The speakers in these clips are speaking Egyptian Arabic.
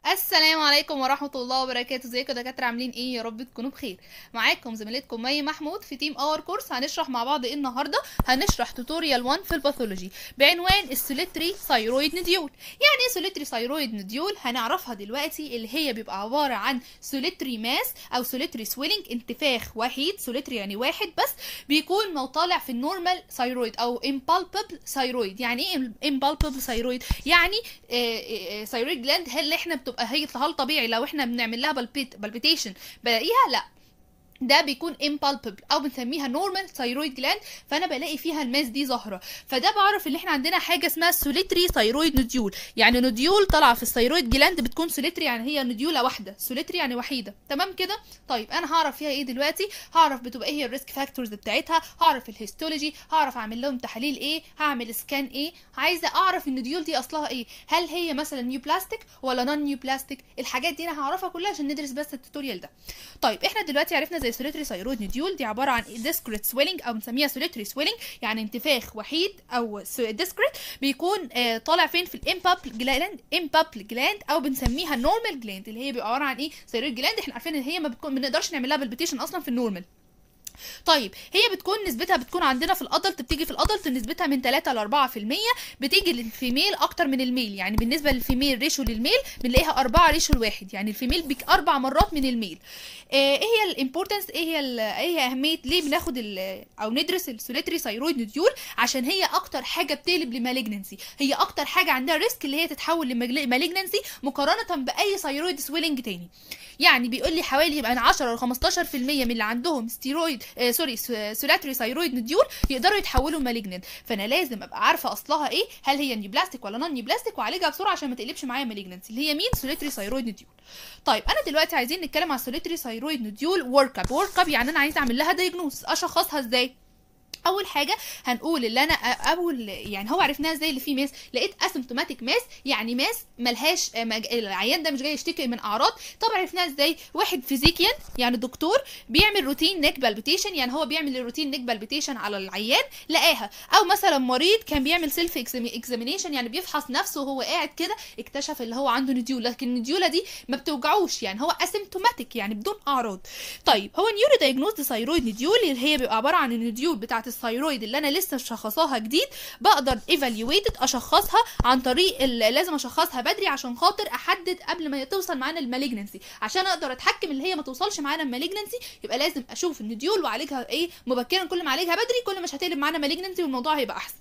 السلام عليكم ورحمة الله وبركاته ازيكم يا دكاترة عاملين ايه يا رب تكونوا بخير معاكم زميلتكم مي محمود في تيم اور كورس هنشرح مع بعض ايه النهاردة هنشرح توتوريال 1 في الباثولوجي بعنوان السوليتري ثايرويد نديول يعني ايه سوليتري ثايرويد نديول هنعرفها دلوقتي اللي هي بيبقى عبارة عن سوليتري ماس او سوليتري سويلنج انتفاخ وحيد سوليتري يعني واحد بس بيكون ما طالع في النورمال ثايرويد او امبالبل ثايرويد يعني ايه امبالبل ثايرويد يعني ثايرويد جلاند هل احنا بتبقى هي هل طبيعي لو احنا بنعمل لها بالبيتيشن بلاقيها لا ده بيكون impalpable او بنسميها normal thyroid gland فانا بلاقي فيها الماس دي ظاهره فده بعرف ان احنا عندنا حاجه اسمها solitary thyroid nodule يعني نوديول طالعه في الثيرويد جلاند بتكون solitary يعني هي نوديوله واحده solitary يعني وحيده تمام كده طيب انا هعرف فيها ايه دلوقتي هعرف بتبقى ايه هي الريسك فاكتورز بتاعتها هعرف الهيستولوجي هعرف اعمل لهم تحاليل ايه هعمل سكان ايه عايزه اعرف النوديول دي اصلها ايه هل هي مثلا نيو بلاستيك ولا نون نيو بلاستيك الحاجات دي انا هعرفها كلها عشان ندرس بس التوتوريال ده طيب احنا دلوقتي عرفنا زي سوليتري ثايرويد نوديول دي عباره عن ديسكريت سويلنج او بنسميها سوليتري سويلنج يعني انتفاخ وحيد او ديسكريت بيكون آه طالع فين في الامبابل جلاند امبابل جلاند او بنسميها النورمال جلاند اللي هي بيبقى عباره عن ايه ثايرويد جلاند احنا عارفين ان هي ما بتكون ما بنقدرش نعمل لها بالبيتيشن اصلا في النورمال طيب هي بتكون نسبتها بتكون عندنا في الادلت بتيجي في الادلت نسبتها من 3 ل 4% بتيجي للفيميل اكتر من الميل يعني بالنسبه للفيميل ريشو للميل بنلاقيها 4 ريشو لواحد يعني الفيميل بيك اربع مرات من الميل ايه هي الامبورتنس ايه هي ايه هي اهميه ليه بناخد او ندرس السوليتري ثايرويد نوديول عشان هي اكتر حاجه بتقلب لمالجنسي هي اكتر حاجه عندها ريسك اللي هي تتحول لمالجنسي مقارنه باي ثايرويد سويلنج تاني يعني بيقول لي حوالي من 10 ل 15% من اللي عندهم ستيرويد آه سوري سولاتري ثايرويد نديول يقدروا يتحولوا مالجننت فانا لازم ابقى عارفه اصلها ايه هل هي نيو بلاستيك ولا نون نيو بلاستيك واعالجها بسرعه عشان ما تقلبش معايا مالجننت اللي هي مين سولاتري ثايرويد نديول طيب انا دلوقتي عايزين نتكلم على سولاتري ثايرويد نديول ورك اب ورك اب يعني انا عايزه اعمل لها دايجنوز اشخصها ازاي اول حاجه هنقول اللي انا اول يعني هو عرفناها ازاي اللي فيه ماس لقيت اسيمتوماتيك ماس يعني ماس ملهاش العيان ده مش جاي يشتكي من اعراض طب عرفناها ازاي واحد فيزيكيان يعني دكتور بيعمل روتين نيك بالبيتيشن يعني هو بيعمل الروتين نيك بالبيتيشن على العيان لقاها او مثلا مريض كان بيعمل سيلف اكزامينيشن يعني بيفحص نفسه وهو قاعد كده اكتشف اللي هو عنده نديول لكن النديوله دي ما بتوجعوش يعني هو اسيمتوماتيك يعني بدون اعراض طيب هو نيورو دايجنوز ثايرويد نديول اللي هي بيبقى عباره عن النديول بتاعه الثايرويد اللي انا لسه مشخصاها جديد بقدر ايفالويتد اشخصها عن طريق لازم اشخصها بدري عشان خاطر احدد قبل ما توصل معانا المالجنسي عشان اقدر اتحكم اللي هي ما توصلش معانا المالجنسي يبقى لازم اشوف النديول واعالجها ايه مبكرا كل ما اعالجها بدري كل مش هتقلب معانا مالجنسي والموضوع هيبقى احسن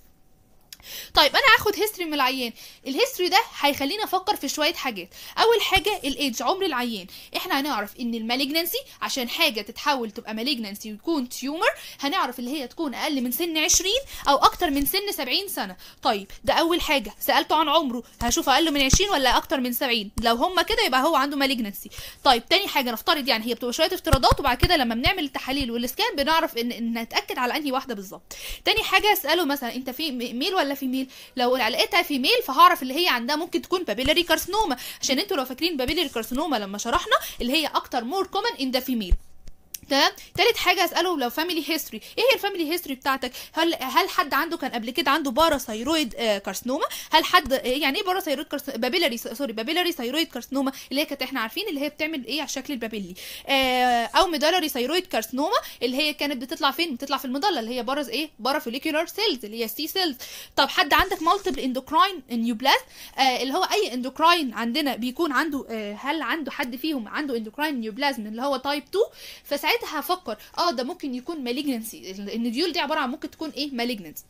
طيب انا هاخد هيستوري من العيان الهيستوري ده هيخليني افكر في شويه حاجات اول حاجه الايدج عمر العيان احنا هنعرف ان المالجنسي عشان حاجه تتحول تبقى مالجنسي ويكون تيومر هنعرف اللي هي تكون اقل من سن 20 او اكتر من سن 70 سنه طيب ده اول حاجه سالته عن عمره هشوف اقل من 20 ولا اكتر من 70 لو هم كده يبقى هو عنده مالجنسي طيب تاني حاجه نفترض يعني هي بتبقى شويه افتراضات وبعد كده لما بنعمل التحاليل والسكان بنعرف ان, إن نتاكد على انهي واحده بالظبط تاني حاجه اساله مثلا انت في ميل ولا فيميل لو لقيتها فيميل فهعرف اللي هي عندها ممكن تكون بابيلاري كارسينوما عشان انتوا لو فاكرين بابيلاري كارسينوما لما شرحنا اللي هي اكتر مور كومن ان ذا فيميل تمام تالت حاجه اساله لو فاميلي هيستوري ايه هي الفاميلي هيستوري بتاعتك هل هل حد عنده كان قبل كده عنده باراثايرويد آه كارسينوما هل حد يعني ايه باراثايرويد كارس... بابيلاري سوري بابيلاري ثايرويد كارسينوما اللي هي كانت احنا عارفين اللي هي بتعمل ايه على الشكل البابيلي آه او ميدالري ثايرويد كارسينوما اللي هي كانت بتطلع فين بتطلع في المضله اللي هي باراز ايه بارافوليكولار سيلز اللي هي السي سيلز طب حد عندك مالتيبل اندوكراين نيوبلاست آه اللي هو اي اندوكراين عندنا بيكون عنده آه هل عنده حد فيهم عنده اندوكراين نيوبلازم اللي هو تايب 2 فساعتها هفكر اه ده ممكن يكون مالجنسي النديول دي عباره عن ممكن تكون ايه مالجنسي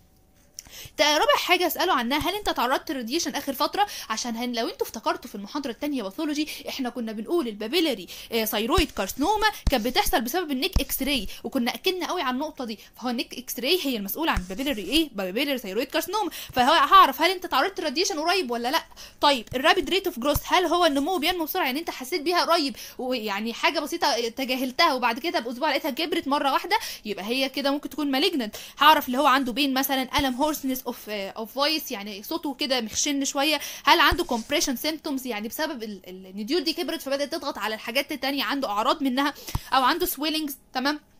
رابع حاجه اساله عنها هل انت تعرضت للراديشن اخر فتره عشان هن لو انتوا افتكرتوا في المحاضره الثانيه باثولوجي احنا كنا بنقول البابيلاري ثايرويد كارسنوما كانت بتحصل بسبب النيك اكس راي وكنا اكدنا قوي على النقطه دي فهو النيك اكس راي هي المسؤوله عن البابيلاري ايه بابيلاري ثايرويد كارسنوما فهو هعرف هل انت تعرضت للراديشن قريب ولا لا طيب الرابيد ريت اوف جروث هل هو النمو بينمو بسرعه يعني انت حسيت بيها قريب ويعني حاجه بسيطه تجاهلتها وبعد كده باسبوع لقيتها كبرت مره واحده يبقى هي كده ممكن تكون مالجنت هعرف اللي هو عنده بين مثلا الم هورسنس اوف اوف فويس يعني صوته كده مخشن شويه هل عنده كومبريشن سيمتومز يعني بسبب النديول دي كبرت فبدات تضغط على الحاجات التانية عنده اعراض منها او عنده سويلنجز تمام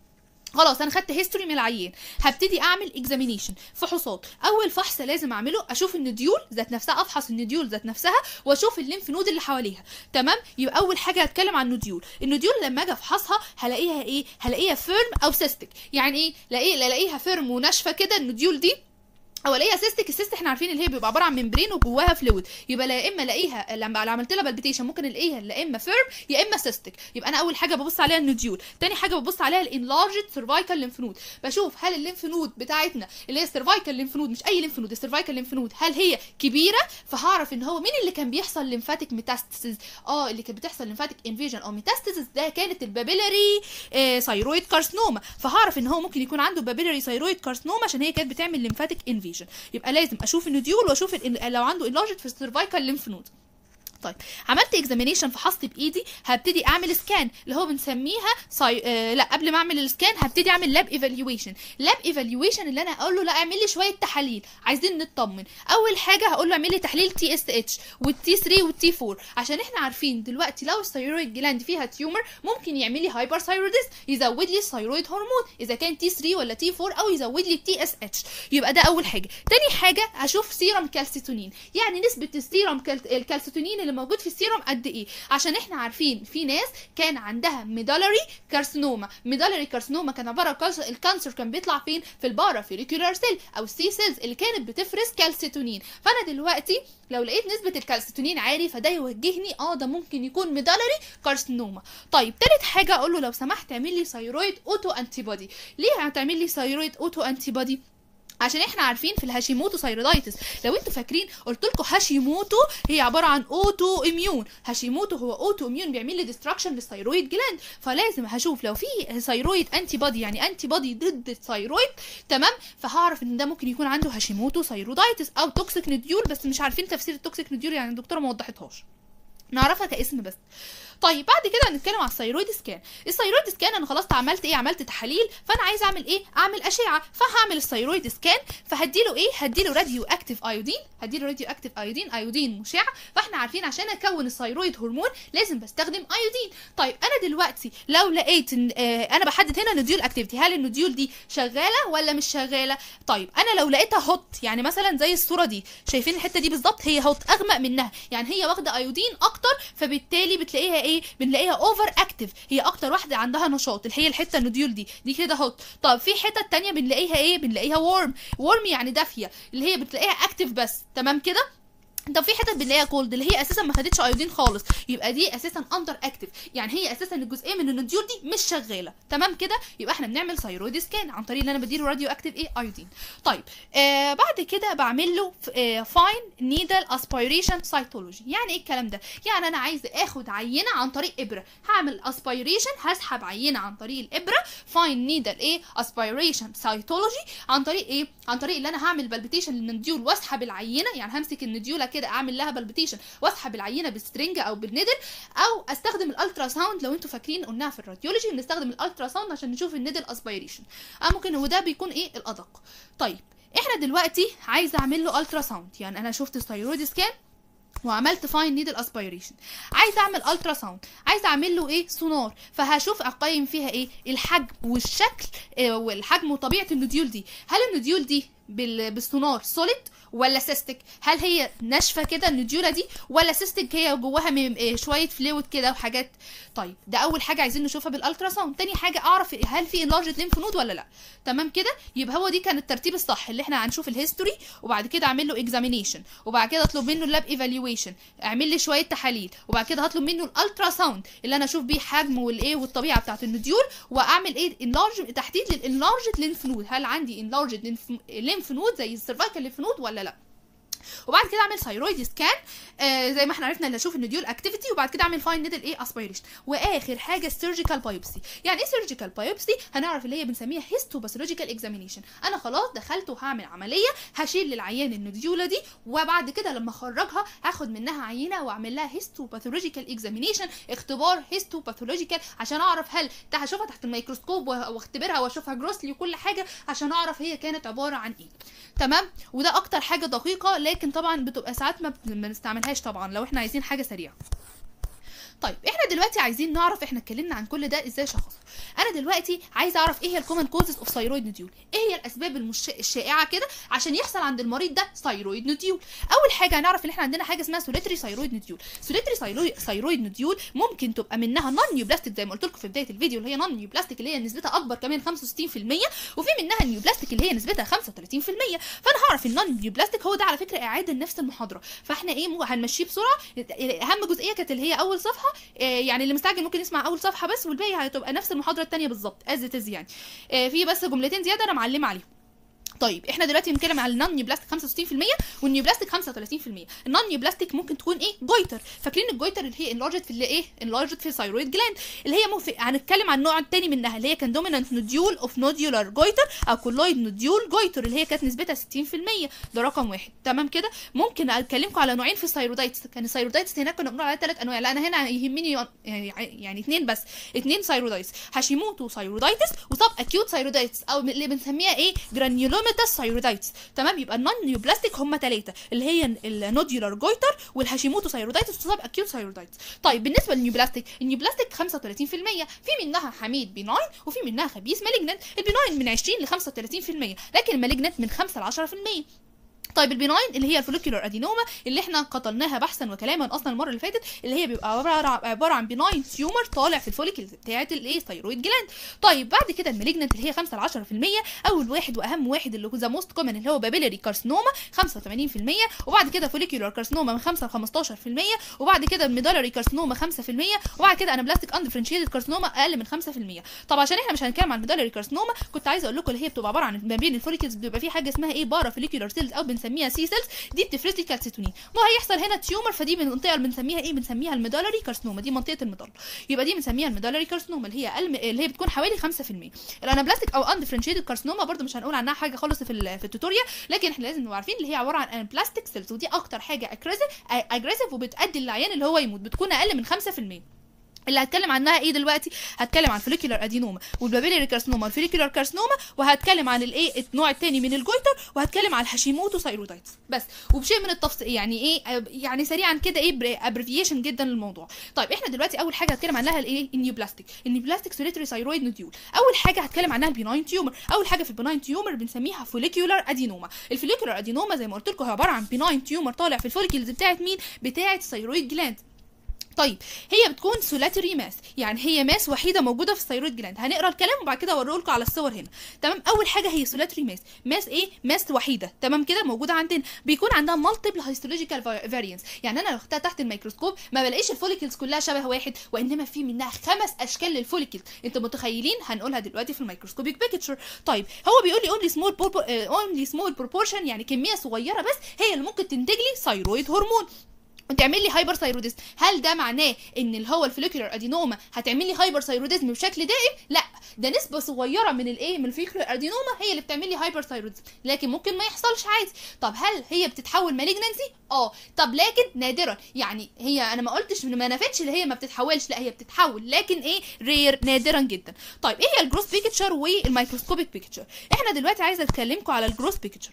خلاص انا خدت هيستوري من العيان هبتدي اعمل اكزامينيشن فحوصات اول فحص لازم اعمله اشوف النديول ذات نفسها افحص النديول ذات نفسها واشوف الليمف نود اللي حواليها تمام يبقى اول حاجه هتكلم عن النديول النديول لما اجي افحصها هلاقيها ايه هلاقيها فيرم او سيستك يعني ايه لاقي الاقيها فيرم وناشفه كده النديول دي او الاقيها سيستك السيست احنا عارفين اللي هي بيبقى عباره عن ممبرين وجواها فلويد يبقى لا اما الاقيها لما لو عملت لها بالبيتيشن ممكن الاقيها لا اما فيرم يا اما سيستك يبقى انا اول حاجه ببص عليها النوديول تاني حاجه ببص عليها الانلارجد سيرفايكال ليمف نود بشوف هل الليمف نود بتاعتنا اللي هي السيرفايكال ليمف نود مش اي ليمف نود السيرفايكال ليمف نود هل هي كبيره فهعرف ان هو مين اللي كان بيحصل ليمفاتيك ميتاستاسيس اه اللي كانت بتحصل ليمفاتيك انفيجن او ميتاستاسيس ده كانت البابيلاري آه ثايرويد كارسنوما فهعرف ان هو ممكن يكون عنده بابيلاري ثايرويد كارسنوما عشان هي كانت بتعمل ليمفاتيك انفيجن يبقى لازم اشوف النوديول واشوف ال- لو عنده انلارجد في السيرفايكال ليمف نود طيب عملت اكزامينيشن فحصت بايدي هبتدي اعمل سكان اللي هو بنسميها ساي... آه لا قبل ما اعمل السكان هبتدي اعمل لاب ايفالويشن لاب ايفالويشن اللي انا اقول له لا اعمل لي شويه تحاليل عايزين نطمن اول حاجه هقول له اعمل لي تحليل تي اس اتش والتي 3 والتي 4 عشان احنا عارفين دلوقتي لو الثيرويد جلاند فيها تيومر ممكن يعمل لي هايبر ثايرويدز يزود لي الثيرويد هرمون اذا كان تي 3 ولا تي 4 او يزود لي التي اس اتش يبقى ده اول حاجه تاني حاجه هشوف سيرم كالسيتونين يعني نسبه السيرم كال... الكالسيتونين اللي موجود في السيرم قد ايه عشان احنا عارفين في ناس كان عندها ميدالري كارسينوما ميدالري كارسينوما كان عباره عن الكانسر كان بيطلع فين في البارا فيريكولار سيل او السي سيلز اللي كانت بتفرز كالسيتونين فانا دلوقتي لو لقيت نسبه الكالسيتونين عالي فده يوجهني اه ده ممكن يكون ميدالري كارسينوما طيب تالت حاجه اقول له لو سمحت اعمل لي ثايرويد اوتو انتي بودي ليه هتعمل لي ثايرويد اوتو انتي بودي عشان احنا عارفين في الهاشيموتو ثايرويدايتس لو انتوا فاكرين قلت لكم هاشيموتو هي عباره عن اوتو اميون هاشيموتو هو اوتو اميون بيعمل لي ديستراكشن للثايرويد جلاند فلازم هشوف لو في ثايرويد انتي بودي يعني انتي بودي ضد الثايرويد تمام فهعرف ان ده ممكن يكون عنده هاشيموتو ثايرويدايتس او توكسيك نديول بس مش عارفين تفسير التوكسيك نديول يعني الدكتوره ما وضحتهاش نعرفها كاسم بس طيب بعد كده هنتكلم على الثيرويد سكان الثيرويد سكان انا خلاص عملت ايه عملت تحاليل فانا عايزه اعمل ايه اعمل اشعه فهعمل الثيرويد سكان فهديله ايه هديله راديو اكتيف ايودين هديله راديو اكتيف ايودين ايودين مشع فاحنا عارفين عشان اكون الثيرويد هرمون لازم بستخدم ايودين طيب انا دلوقتي لو لقيت ان آه انا بحدد هنا النوديول اكتيفيتي هل النوديول دي شغاله ولا مش شغاله طيب انا لو لقيتها هوت يعني مثلا زي الصوره دي شايفين الحته دي بالظبط هي هوت اغمق منها يعني هي واخده ايودين اكتر فبالتالي بتلاقيها ايه بنلاقيها اوفر اكتف هي اكتر واحده عندها نشاط اللي هي الحته النوديول دي دي كده هوت طب في حته تانية بنلاقيها ايه بنلاقيها وورم وورم يعني دافيه اللي هي بتلاقيها اكتف بس تمام كده طب في حتت بنلاقيها كولد اللي هي اساسا ما خدتش ايودين خالص يبقى دي اساسا اندر اكتف يعني هي اساسا الجزئيه من النوديول دي مش شغاله تمام كده يبقى احنا بنعمل ثايرويد سكان عن طريق ان انا بديله راديو اكتف ايه ايودين طيب آه بعد كده بعمل له آه فاين نيدل اسبيريشن سايتولوجي يعني ايه الكلام ده يعني انا عايزه اخد عينه عن طريق ابره هعمل اسبيريشن هسحب عينه عن طريق الابره فاين نيدل ايه اسبيريشن سايتولوجي عن طريق ايه عن طريق ان انا هعمل بالبيتيشن للنديول واسحب العينه يعني همسك النديوله كده اعمل لها بالبيتيشن واسحب العينه بالسترنج او بالنيدل او استخدم الالترا ساوند لو انتوا فاكرين قلناها في الراديولوجي بنستخدم الالترا ساوند عشان نشوف النيدل اسبيريشن اه ممكن وده بيكون ايه الادق طيب احنا دلوقتي عايزه اعمل له الترا ساوند يعني انا شفت الثايرويد سكان وعملت فاين نيدل اسبيريشن عايزه اعمل الترا ساوند عايزه اعمل له ايه سونار فهشوف اقيم فيها ايه الحجم والشكل إيه والحجم وطبيعه النوديول دي هل النوديول دي بال- بالسونار سوليد ولا سيستك هل هي ناشفه كده النوديولا دي ولا سيستك هي جواها م- إيه شويه فلويد كده وحاجات طيب ده اول حاجه عايزين نشوفها بالالترا ساوند تاني حاجه اعرف هل في انلارجد ليمف نود ولا لا تمام كده يبقى هو دي كان الترتيب الصح اللي احنا هنشوف الهيستوري وبعد كده اعمل له اكزامينيشن وبعد كده اطلب منه اللاب ايفالويشن اعمل لي شويه تحاليل وبعد كده هطلب منه الالترا ساوند اللي انا اشوف بيه حجم والايه والطبيعه بتاعه النوديول واعمل ايه انلارج تحديد للانلارجد ليمف نود هل عندي انلارجد ليمف نود زي السيرفايكال ليمف نود ولا لا وبعد كده اعمل ثايرويد سكان آه زي ما احنا عرفنا اللي اشوف النديول اكتيفيتي وبعد كده اعمل فاين نيدل ايه اسبيريشن واخر حاجه السيرجيكال بايوبسي يعني ايه سيرجيكال بايوبسي هنعرف اللي هي بنسميها هيستوباثولوجيكال اكزامينيشن انا خلاص دخلت وهعمل عمليه هشيل للعيان النديوله دي وبعد كده لما اخرجها هاخد منها عينه واعمل لها هيستوباثولوجيكال اكزامينيشن اختبار هيستوباثولوجيكال عشان اعرف هل ده هشوفها تحت الميكروسكوب واختبرها واشوفها جروسلي وكل حاجه عشان اعرف هي كانت عباره عن ايه تمام وده اكتر حاجه دقيقه لكن طبعا بتبقى ساعات ما بنستعملهاش طبعا لو احنا عايزين حاجه سريعه طيب احنا دلوقتي عايزين نعرف احنا اتكلمنا عن كل ده ازاي شخصه انا دلوقتي عايزه اعرف ايه هي الكومن كوزز اوف ثايرويد نوديول ايه هي الاسباب المش... الشائعه كده عشان يحصل عند المريض ده ثايرويد نوديول اول حاجه هنعرف ان احنا عندنا حاجه اسمها سوليتري ثايرويد نوديول سوليتري ثايرويد نوديول ممكن تبقى منها نون نيوبلاستيك زي ما قلت لكم في بدايه الفيديو اللي هي نون نيوبلاستيك اللي هي نسبتها اكبر كمان 65% وفي منها النيوبلاستيك اللي هي نسبتها 35% فانا هعرف النون نيوبلاستيك هو ده على فكره اعاده نفس المحاضره فاحنا ايه مو- هنمشيه بسرعه اهم جزئيه كانت اللي هي اول صفحه آه، يعني اللي مستعجل ممكن يسمع اول صفحه بس والباقي هتبقى نفس المحاضره الثانيه بالظبط از تز يعني آه، في بس جملتين زياده انا معلمه عليهم طيب احنا دلوقتي بنتكلم على النون نيوبلاستيك 65% والنيوبلاستيك 35% النون نيوبلاستيك ممكن تكون ايه جويتر فاكرين الجويتر اللي هي انلارجت في اللي ايه انلارجت في الثايرويد جلاند اللي هي مف... هنتكلم عن النوع الثاني منها اللي هي كان دومينانت نوديول اوف نوديولار جويتر او كولويد نوديول جويتر اللي هي كانت نسبتها 60% ده رقم واحد تمام كده ممكن اكلمكم على نوعين في الثايرويدايتس كان الثايرويدايتس هناك كنا بنقول عليها ثلاث انواع لا انا هنا يهمني يعني يعني اثنين بس اثنين ثايرويدايتس هاشيموتو ثايرويدايتس وسب اكيوت ثايرويدايتس او اللي بنسميها ايه جرانيولوميتاس ثايرويدايتس تمام يبقى النون نيوبلاستيك هم ثلاثه اللي هي النوديولار جويتر والهاشيموتو ثايرويدايتس وسب اكيوت ثايرويدايتس طيب بالنسبه للنيوبلاستيك النيوبلاستيك 35% في منها حميد بيناين وفي منها خبيث مالجنت البيناين من 20 ل 35% لكن المالجنت من 5 ل 10% طيب البيناين اللي هي الفوليكولار ادينوما اللي احنا قتلناها بحثا وكلاما اصلا المره اللي فاتت اللي هي بيبقى عباره عباره عن بيناين تيومر طالع في الفوليكلز بتاعه الايه ثايرويد جلاند طيب بعد كده المالجنت اللي هي 5 ل 10% اول واحد واهم واحد اللي هو ذا موست كومن اللي هو بابيلاري كارسنوما 85% وبعد كده فوليكولار كارسنوما من 5 ل 15% وبعد كده الميدالري كارسنوما 5% وبعد كده انابلاستيك اندفرنشيتد كارسنوما اقل من 5% طب عشان احنا مش هنتكلم عن الميدالري كارسنوما كنت عايزه اقول لكم اللي هي بتبقى عباره عن ما بين الفوليكلز بيبقى في حاجه اسمها ايه بارا فوليكولار سيلز او بنسميها سي سيلز دي بتفرز لي كالسيتونين ما هيحصل هنا تيومر فدي من المنطقه اللي بنسميها ايه بنسميها الميدالري كارسنوما دي منطقه الميدال يبقى دي بنسميها الميدالري كارسنوما اللي هي الم... اللي هي بتكون حوالي 5% الانابلاستيك او اندفرنشيتد كارسنوما برده مش هنقول عنها حاجه خالص في ال... في التوتوريال لكن احنا لازم نبقى عارفين اللي هي عباره عن انابلاستيك سيلز ودي اكتر حاجه اجريسيف اجريسيف وبتؤدي للعيان اللي هو يموت بتكون اقل من 5% اللي هتكلم عنها ايه دلوقتي هتكلم عن فوليكولار ادينوما والبابيلاري كارسنوما والفوليكولار كارسنوما وهتكلم عن الايه النوع الثاني من الجويتر وهتكلم عن الهاشيموتو ثايرويدايتس بس وبشيء من التفصيل يعني ايه يعني سريعا كده ايه ابريفيشن جدا للموضوع طيب احنا دلوقتي اول حاجه هتكلم عنها الايه النيوبلاستيك النيوبلاستيك سوليتري ثايرويد نوديول اول حاجه هتكلم عنها البيناين تيومر اول حاجه في البيناين تيومر بنسميها فوليكولار ادينوما الفوليكولار ادينوما زي ما قلت لكم هي عباره عن بيناين تيومر طالع في الفوليكلز بتاعت مين بتاعت الثايرويد جلاند طيب هي بتكون سولاتري ماس يعني هي ماس وحيده موجوده في الثايرويد جلاند هنقرا الكلام وبعد كده اوريه لكم على الصور هنا تمام اول حاجه هي سولاتري ماس ماس ايه ماس وحيده تمام كده موجوده عندنا بيكون عندها مالتيبل هيستولوجيكال فاريانس يعني انا لو اختها تحت الميكروسكوب ما بلاقيش الفوليكلز كلها شبه واحد وانما في منها خمس اشكال للفوليكلز انتوا متخيلين هنقولها دلوقتي في الميكروسكوبيك بيكتشر طيب هو بيقول لي اونلي سمول اونلي سمول بروبورشن يعني كميه صغيره بس هي اللي ممكن تنتج لي ثايرويد هرمون وتعمل لي هايبر ثايروديزم هل ده معناه ان اللي هو الفوليكولار ادينوما هتعمل لي هايبر ثايروديزم بشكل دائم لا ده نسبه صغيره من الايه من الفوليكولار ادينوما هي اللي بتعمل لي هايبر ثايروديزم لكن ممكن ما يحصلش عادي طب هل هي بتتحول مالجنسي اه طب لكن نادرا يعني هي انا ما قلتش ما نفتش اللي هي ما بتتحولش لا هي بتتحول لكن ايه رير نادرا جدا طيب ايه هي الجروس بيكتشر والميكروسكوبيك بيكتشر احنا دلوقتي عايزه اتكلمكم على الجروس بيكتشر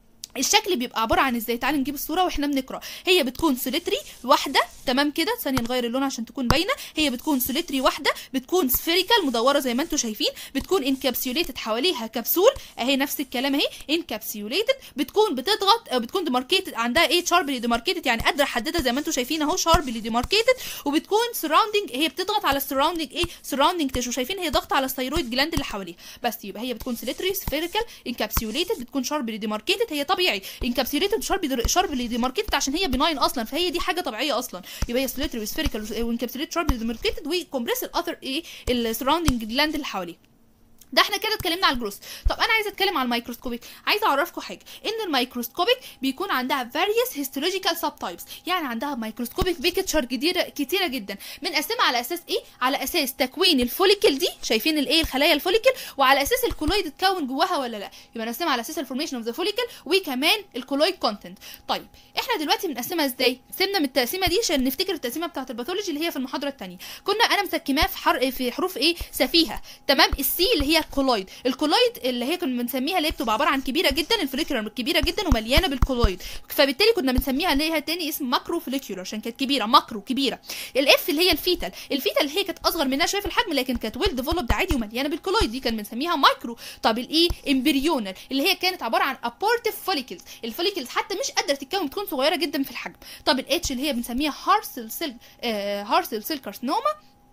الشكل بيبقى عباره عن ازاي تعالوا نجيب الصوره واحنا بنقرا هي بتكون سوليتري واحده تمام كده ثانيه نغير اللون عشان تكون باينه هي بتكون سوليتري واحده بتكون سفيريكال مدوره زي ما انتم شايفين بتكون انكابسيوليتد حواليها كبسول اهي نفس الكلام اهي انكابسيوليتد بتكون بتضغط أو بتكون ديماركيتد عندها ايه شاربلي ديماركيتد يعني قادره احددها زي ما انتم شايفين اهو شاربلي ديماركيتد وبتكون سراوندنج هي بتضغط على السراوندنج ايه سراوندنج تيشو شايفين هي ضغط على الثيرويد جلاند اللي حواليها بس يبقى هي بتكون سوليتري سفيريكال انكابسيوليتد بتكون شاربلي ديماركيتد هي طبيعي انكابسيوليتد شارب شاربلي ديماركيتد عشان هي بناين اصلا فهي دي حاجه طبيعيه اصلا يبقى هي سوليتري وسفيريكال وانكابسيوليتد شاربلي ديماركيتد وكومبريس الاثر ايه السراوندنج جلاند اللي حواليها ده احنا كده اتكلمنا على الجروس طب انا عايزه اتكلم على الميكروسكوبيك عايزه اعرفكم حاجه ان الميكروسكوبيك بيكون عندها various histological subtypes يعني عندها ميكروسكوبيك بيكتشر كتيره كتيره جدا بنقسمها على اساس ايه على اساس تكوين الفوليكل دي شايفين الايه الخلايا الفوليكل وعلى اساس الكولويد اتكون جواها ولا لا يبقى نقسمها على اساس الفورميشن اوف ذا فوليكل وكمان الكولويد كونتنت طيب احنا دلوقتي بنقسمها ازاي سيبنا من التقسيمه دي عشان نفتكر التقسيمه بتاعه الباثولوجي اللي هي في المحاضره الثانيه كنا انا مسكماها في حر في حروف ايه سفيهه تمام السي اللي هي هي كولويد الكولويد اللي هي كنا بنسميها اللي هي بتبقى عباره عن كبيره جدا الفوليكولر كبيره جدا ومليانه بالكولويد فبالتالي كنا بنسميها اللي هي تاني اسم ماكرو فوليكولر عشان كانت كبيره ماكرو كبيره الاف اللي هي الفيتال الفيتال هي كانت اصغر منها شويه في الحجم لكن كانت ويل ديفلوبد عادي ومليانه بالكولويد دي كان بنسميها مايكرو طب الاي امبريونال اللي هي كانت عباره عن ابورتيف فوليكلز الفوليكلز حتى مش قادره تتكون بتكون صغيره جدا في الحجم طب الاتش اللي هي بنسميها هارسل سيل آه هارسل سيل كارسنوما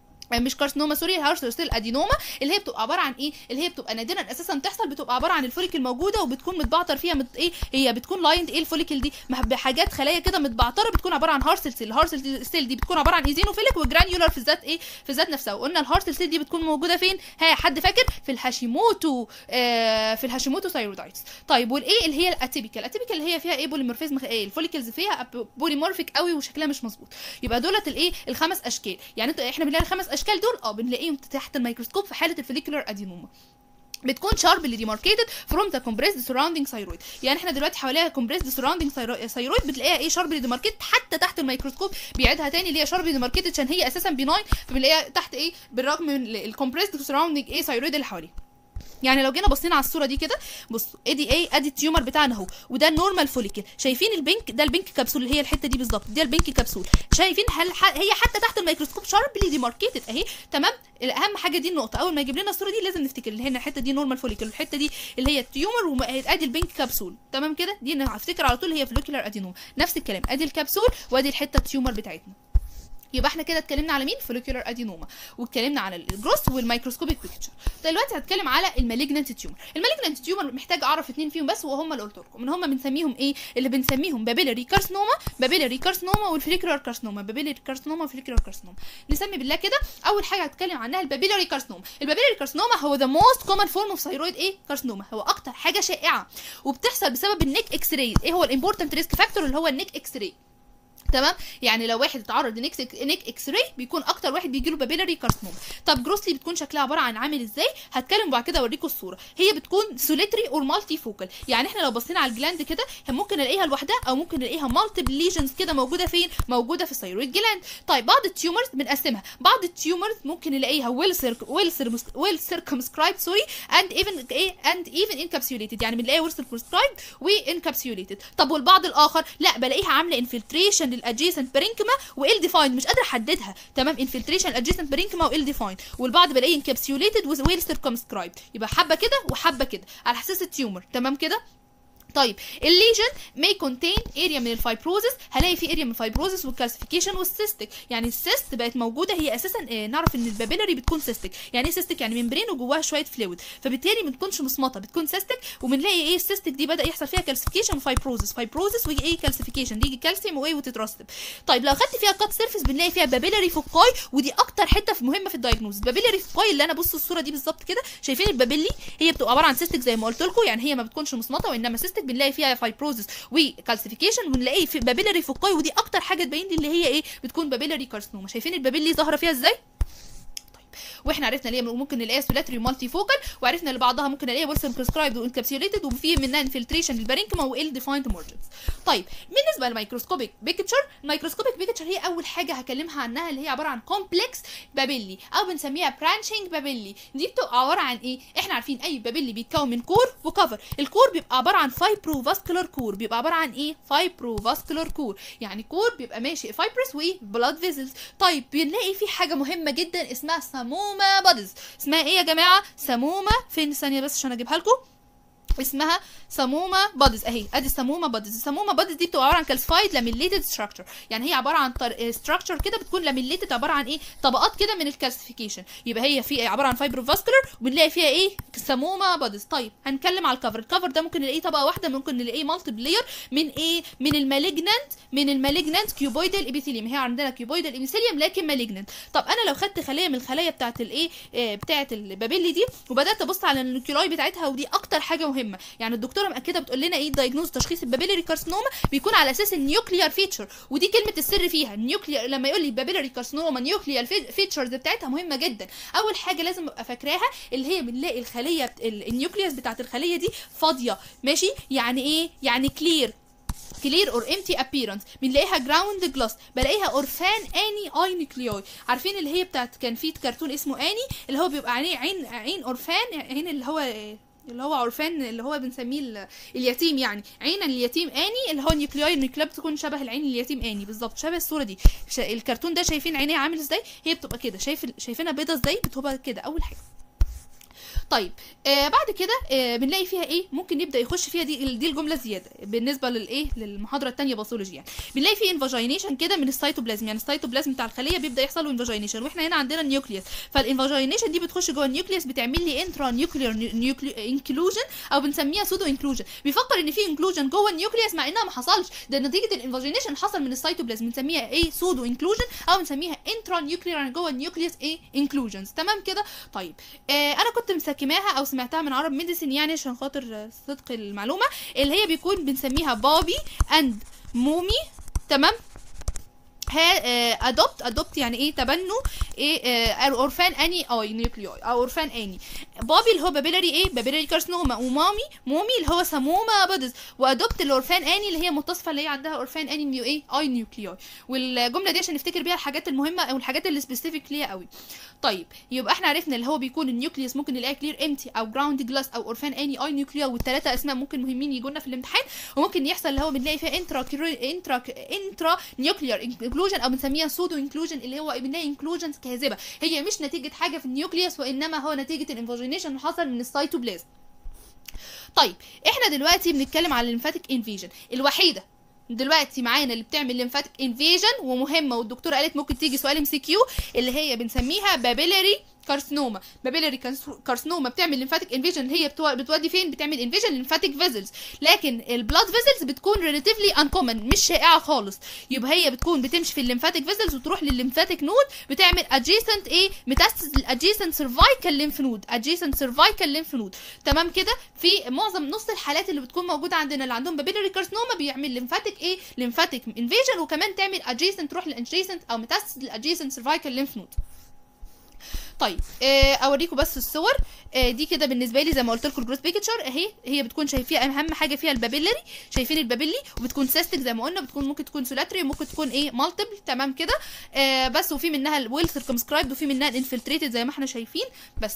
مش كارسنوما سوري هارسل سيل ادينوما اللي هي بتبقى عباره عن ايه اللي هي بتبقى نادرا اساسا تحصل بتبقى عباره عن الفوليكل موجوده وبتكون متبعتر فيها مت... ايه هي بتكون لايند ايه الفوليكل دي بحاجات خلايا كده متبعتره بتكون عباره عن هارسل سيل الهارسل سيل دي بتكون عباره عن ايزينوفيليك وجرانيولار في الذات ايه في الذات نفسها وقلنا الهارسل سيل دي بتكون موجوده فين ها حد فاكر في الهاشيموتو آه في الهاشيموتو ثايرويدايتس طيب والايه اللي هي الاتيبيكال الاتيبيكال اللي هي فيها ايه بوليمورفيزم ايه الفوليكلز فيها بوليمورفيك قوي وشكلها مش مظبوط يبقى دولت الايه الخمس اشكال يعني انت احنا بنلاقي الخمس اشكال دول اه بنلاقيهم تحت الميكروسكوب في حاله الفوليكولار ادينوما بتكون شاربلي ديماركيتد فروم ذا كومبريسد سراوندينج ثايرويد يعني احنا دلوقتي حواليها كومبريسد سراوندينج ثايرويد بتلاقيها ايه شاربلي ديماركيتد حتى تحت الميكروسكوب بيعيدها تاني اللي هي شاربلي ديماركيتد عشان هي اساسا بيناين فبنلاقيها تحت ايه بالرغم من الكومبريسد سراوندينج ايه ثايرويد اللي حواليها يعني لو جينا بصينا على الصوره دي كده بصوا ادي ايه ادي التيومر بتاعنا اهو وده النورمال فوليكل شايفين البنك ده البنك كبسول اللي هي الحته دي بالظبط دي البنك كبسول شايفين هل ح... هي حتى تحت الميكروسكوب شاربلي ديماركيتد اهي تمام اهم حاجه دي النقطه اول ما يجيب لنا الصوره دي لازم نفتكر اللي هنا الحته دي نورمال فوليكل والحته دي اللي هي التيومر وادي البنك كبسول تمام كده دي هفتكر على طول هي فوليكولار ادينوم نفس الكلام ادي الكبسول وادي الحته التيومر بتاعتنا يبقى احنا كده اتكلمنا على مين فوليكولار ادينوما واتكلمنا على الجروس والميكروسكوبيك بيكتشر دلوقتي هتكلم على المالجنانت تيومر المالجنانت تيومر محتاج اعرف اتنين فيهم بس وهم اللي قلت لكم ان هم بنسميهم ايه اللي بنسميهم بابيلاري كارسنوما بابيلاري كارسنوما والفوليكولار كارسنوما بابيلاري كارسنوما والفوليكولار كارسنوما نسمي بالله كده اول حاجه هتكلم عنها البابيلاري كارسنوما البابيلاري كارسنوما هو ذا موست كومن فورم اوف ثايرويد ايه كارسنوما هو اكتر حاجه شائعه وبتحصل بسبب النيك اكس راي ايه هو الامبورتنت ريسك فاكتور اللي هو النيك اكس راي تمام يعني لو واحد اتعرض لنيك نيك اكس راي بيكون اكتر واحد بيجي له بابيلاري كارسنوما طب جروسلي بتكون شكلها عباره عن عامل ازاي هتكلم بعد كده اوريكم الصوره هي بتكون سوليتري اور مالتي فوكال يعني احنا لو بصينا على الجلاند كده ممكن نلاقيها لوحدها او ممكن نلاقيها مالتيبل ليجنز كده موجوده فين موجوده في الثايرويد جلاند طيب بعض التيومرز بنقسمها بعض التيومرز ممكن نلاقيها ويل سيرك ويل ويل سيركمسكرايب سوري اند ايفن ايه اند ايفن انكابسيوليتد يعني بنلاقيها ويل سيركمسكرايب وانكابسيوليتد طب والبعض الاخر لا بلاقيها عامله انفلتريشن للادجيسنت برينك برينكما وال ديفايند مش قادره احددها تمام انفلتريشن ادجيسنت برينكما وال ديفايند والبعض بلاقيه انكابسيوليتد ويل سيركمسكرايب يبقى حبه كده وحبه كده على حساس التيومر تمام كده طيب الليجن may contain area من الفايبروزس هلاقي في اريا من الفايبروزس والكالسيفيكيشن والسيستيك يعني السيست بقت موجوده هي اساسا آه نعرف ان البابيلاري بتكون سيستيك يعني ايه سيستيك يعني ممبرين وجواها شويه فلويد فبالتالي ما بتكونش مصمطه بتكون سيستيك وبنلاقي ايه السيستيك دي بدا يحصل فيها كالسيفيكيشن وفايبروزس فايبروزس ويجي ايه كالسيفيكيشن يجي كالسيوم وايه وتترسب طيب لو خدت فيها كات سيرفيس بنلاقي فيها بابيلاري فوكاي ودي اكتر حته مهمه في الدايجنوز البابيلاري فوكاي اللي انا بصوا الصوره دي بالظبط كده شايفين البابيلي هي بتبقى عباره عن سيستيك زي ما قلت لكم يعني هي ما بتكونش مصمطه وانما سيستيك بنلاقي فيها فايبروزس وكالسيفيكيشن ونلاقيه في بابيلاري فوكاي ودي اكتر حاجه تبين لي اللي هي ايه بتكون بابيلاري كارسنوما شايفين البابيلي ظاهره فيها ازاي واحنا عرفنا ليه ممكن نلاقيها سولاتري مالتي فوكال وعرفنا اللي بعضها ممكن نلاقيها ويلسون بريسكرايبد وانكابسيوليتد وفي منها انفلتريشن للبارينكما وال ديفايند مارجنز طيب بالنسبه للميكروسكوبيك بيكتشر الميكروسكوبيك بيكتشر هي اول حاجه هكلمها عنها اللي هي عباره عن كومبلكس بابيلي او بنسميها برانشنج بابيلي دي بتبقى عباره عن ايه احنا عارفين اي بابيلي بيتكون من كور وكفر الكور بيبقى عباره عن فايبرو فاسكولار كور بيبقى عباره عن ايه فايبرو فاسكولار كور يعني كور بيبقى ماشي فايبرس وبلاد فيزلز طيب بنلاقي في حاجه مهمه جدا اسمها سموما بادز اسمها ايه يا جماعه سمومه فين ثانيه بس عشان اجيبها لكم اسمها سمومه بادز اهي ادي السمومه بادز السمومه بادز دي بتبقى عباره عن كالسفايد لاميليتد ستراكشر يعني هي عباره عن ستراكشر كده بتكون لاميليتد عباره عن ايه طبقات كده من الكالسيفيكيشن يبقى هي في عباره عن فايبروفاسكولار وبنلاقي فيها ايه سمومه بادز طيب هنتكلم على الكفر الكفر ده ممكن نلاقيه طبقه واحده ممكن نلاقيه مالتي بلاير من ايه من المالجنانت من المالجنانت كيوبويدال ابيثيليوم هي عندنا كيوبويدال ابيثيليوم لكن مالجنانت طب انا لو خدت خليه من الخلايا بتاعه الايه آه بتاعه البابيلي دي وبدات ابص على النيوكلاي بتاعتها ودي اكتر حاجه مهمه يعني الدكتوره مأكده بتقول لنا ايه الدايجنوز تشخيص البابيلاري كارسينوما بيكون على اساس النيوكليار فيتشر ودي كلمه السر فيها النيوكليار لما يقول لي بابيلاري كارسينوما نيوكليار فيتشرز بتاعتها مهمه جدا اول حاجه لازم ابقى فاكراها اللي هي بنلاقي الخليه النيوكليوس بتاعت الخليه دي فاضيه ماشي يعني ايه يعني كلير كلير اور امتي ابييرنس بنلاقيها جراوند جلاس بلاقيها اورفان اني اي نيوكليوي عارفين اللي هي بتاعت كان في كرتون اسمه اني اللي هو بيبقى عينيه عين عين اورفان عين اللي هو اللي هو عرفان اللي هو بنسميه ال- اليتيم يعني عين اليتيم اني اللي هو النيوكليوي النيوكليوي بتكون شبه العين اليتيم اني بالظبط شبه الصوره دي ش- الكرتون ده شايفين عينيها عامل ازاي هي بتبقى كده شايف شايفينها بيضه ازاي بتبقى كده اول حاجه طيب آه بعد كده آه بنلاقي فيها ايه ممكن يبدا يخش فيها دي دي الجمله زياده بالنسبه للايه للمحاضره الثانيه باثولوجي يعني بنلاقي في انفاجينيشن كده من السيتوبلازم يعني السيتوبلازم بتاع الخليه بيبدا يحصل له انفاجينيشن واحنا هنا عندنا النيوكليوس فالانفاجينيشن دي بتخش جوه النيوكليوس بتعمل لي انترا نيوكلير انكلوجن او بنسميها سودو انكلوجن بيفكر ان في انكلوجن جوه النيوكليوس مع انها ما حصلش ده نتيجه الانفاجينيشن حصل من السيتوبلازم بنسميها ايه سودو انكلوجن او بنسميها انترا نيوكلير يعني جوه النيوكليوس ايه انكلوجنز تمام كده طيب آه انا كنت مسكماها او سمعتها من عرب ميديسين يعني عشان خاطر آه، صدق المعلومه اللي هي بيكون بنسميها بابي اند مومي تمام ها ادوبت ادوبت يعني ايه تبنوا ايه آه، اورفان اني اي نيوكليوي او اورفان اني بابي اللي هو بابيلاري ايه بابيلاري كارسنوما ومامي مومي اللي هو سموما بودز وادوبت الاورفان اني اللي هي متصفه اللي هي عندها اورفان اني نيو ايه اي نيوكليوي والجمله دي عشان نفتكر بيها الحاجات المهمه او الحاجات اللي سبيسيفيك ليها قوي طيب يبقى احنا عرفنا اللي هو بيكون النيوكليوس ممكن نلاقيه كلير امتي او جراوند جلاس او اورفان اني اي نيوكليوي والثلاثه اسماء ممكن مهمين يجوا لنا في الامتحان وممكن يحصل اللي هو بنلاقي فيها انترا انترا انترا نيوكلير انكلوجن او بنسميها سودو انكلوجن اللي هو بنلاقي انكلوجنز كاذبه هي مش نتيجه حاجه في النيوكليوس وانما هو نتيجه الانفاجينيشن اللي حصل من السيتوبلازم طيب احنا دلوقتي بنتكلم على الليمفاتيك انفيجن الوحيده دلوقتي معانا اللي بتعمل ليمفاتيك انفيجن ومهمه والدكتوره قالت ممكن تيجي سؤال ام سي كيو اللي هي بنسميها بابيلاري كارسنوما بابيلاري كارسنوما بتعمل ليمفاتيك انفيجن اللي هي بتو- بتودي فين بتعمل انفيجن ليمفاتيك فيزلز لكن البلاد فيزلز بتكون ريلاتيفلي انكومن مش شائعه خالص يبقى هي بتكون بتمشي في الليمفاتيك فيزلز وتروح للليمفاتيك نود بتعمل ادجيسنت ايه ميتاستس الادجيسنت سيرفايكال ليمف نود ادجيسنت سيرفايكال ليمف نود تمام كده في معظم نص الحالات اللي بتكون موجوده عندنا اللي عندهم بابيلاري كارسنوما بيعمل ليمفاتيك ايه ليمفاتيك انفيجن وكمان تعمل ادجيسنت تروح للادجيسنت او ميتاستس الادجيسنت سيرفايكال ليمف نود طيب آه، اوريكم بس الصور آه، دي كده بالنسبه لي زي ما قلت لكم الجروث بيكتشر اهي هي بتكون شايفيها اهم حاجه فيها البابيلري شايفين البابيلي وبتكون سيستك زي ما قلنا بتكون ممكن تكون سولاتري وممكن تكون ايه مالتيبل تمام كده آه، بس وفي منها الويل سيركمسكرايبد وفي منها الانفلتريتد زي ما احنا شايفين بس